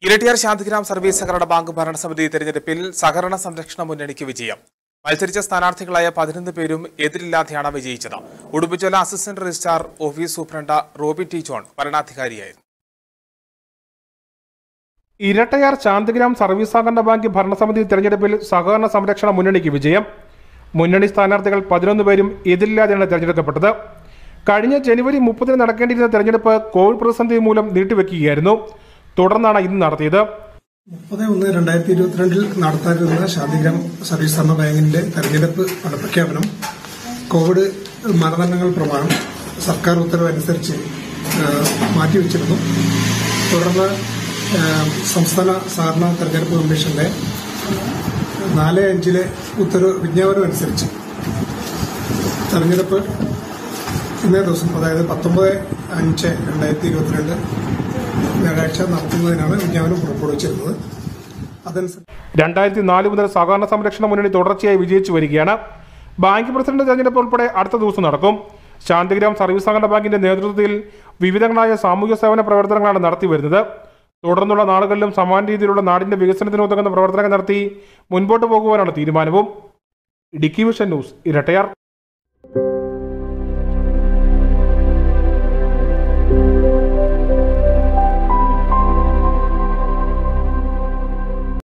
Erattayar Santhigram service സഹകരണ bank ഭരണസമിതി തെരഞ്ഞെടുപ്പിൽ സഹകരണ സംരക്ഷണ മുന്നണിക്ക് വിജയം മത്സരിച്ച സ്ഥാനാർത്ഥികളായ പതിനൊന്ന് പേരും എതിരില്ലാതെയാണ് വിജയിച്ചത് Udumbanchola assistant registrar office superintendent Roby T John ഭരണാധികാരിയായിരുന്നു ഇരട്ടയാർ ശാന്തിഗ്രാം സർവീസ് സഹകരണ ബാങ്ക് ഭരണസമിതി തെരഞ്ഞെടുപ്പിൽ സഹകരണ സംരക്ഷണ മുന്നണിക്ക് വിജയം മുന്നണി സ്ഥാനാർത്ഥികൾ പതിനൊന്ന് പേരും എതിരില്ലാതെയാണ് തെരഞ്ഞെടുക്കപ്പെട്ടത് കഴിഞ്ഞ ജനുവരി മുപ്പതിന് നടക്കേണ്ടിയിരുന്ന തെരഞ്ഞെടുപ്പ് കോവിഡ് പ്രതിസന്ധി മൂലം നീട്ടിവെക്കുകയായിരുന്നു തുടർന്നാണ് ഇന്ന് നടത്തിയത് മുപ്പത് ഒന്ന് രണ്ടായിരത്തി ഇരുപത്തിരണ്ടിൽ നടത്താനിരുന്ന ശാന്തിഗ്രാം സർവീസ് സഹകരണ ബാങ്കിന്റെ തെരഞ്ഞെടുപ്പ് ഫലപ്രഖ്യാപനം കോവിഡ് മാനദണ്ഡങ്ങൾ പ്രകാരം സർക്കാർ ഉത്തരവ് അനുസരിച്ച് ആ, മാറ്റിവെച്ചിരുന്നു തുടർന്ന് ആ, സംസ്ഥാന സഹകരണ തെരഞ്ഞെടുപ്പ് കമ്മീഷന്റെ നാല് അഞ്ചിലെ ഉത്തരവ് വിജ്ഞാപനം അനുസരിച്ച് തെരഞ്ഞെടുപ്പ് ഇന്നേ ദിവസം അതായത് പത്തൊമ്പത് അഞ്ച് രണ്ടായിരത്തി ഇരുപത്തിരണ്ട് വ്യാഴാഴ്ച നടത്തുന്നതിനാണ് വിജ്ഞാപനം പുറപ്പെടുവിച്ചിരുന്നത് അതനുസരിച്ച് രണ്ടായിരത്തി നാല് മുതൽ സഹകരണ സംരക്ഷണ മുന്നണി തുടർച്ചയായി വിജയിച്ചു വരികയാണ് ബാങ്ക് പ്രസിഡന്റ് തെരഞ്ഞെടുപ്പ് ഉൾപ്പെടെ അടുത്ത ദിവസം നടക്കും ശാന്തിഗ്രാം സർവീസ് സഹകരണ ബാങ്കിന്റെ നേതൃത്വത്തിൽ വിവിധങ്ങളായ സാമൂഹ്യ സേവന പ്രവർത്തനങ്ങളാണ് നടത്തി വരുന്നത് തുടർന്നുള്ള നാളുകളിലും സമാന രീതിയിലുള്ള നാടിന്റെ വികസനത്തിന് ഉതകുന്ന പ്രവർത്തനങ്ങൾ നടത്തി മുൻപോട്ട് പോകുവാനാണ് തീരുമാനവും ഇടുക്കി വിഷൻ ന്യൂസ് ഇരട്ടയാർ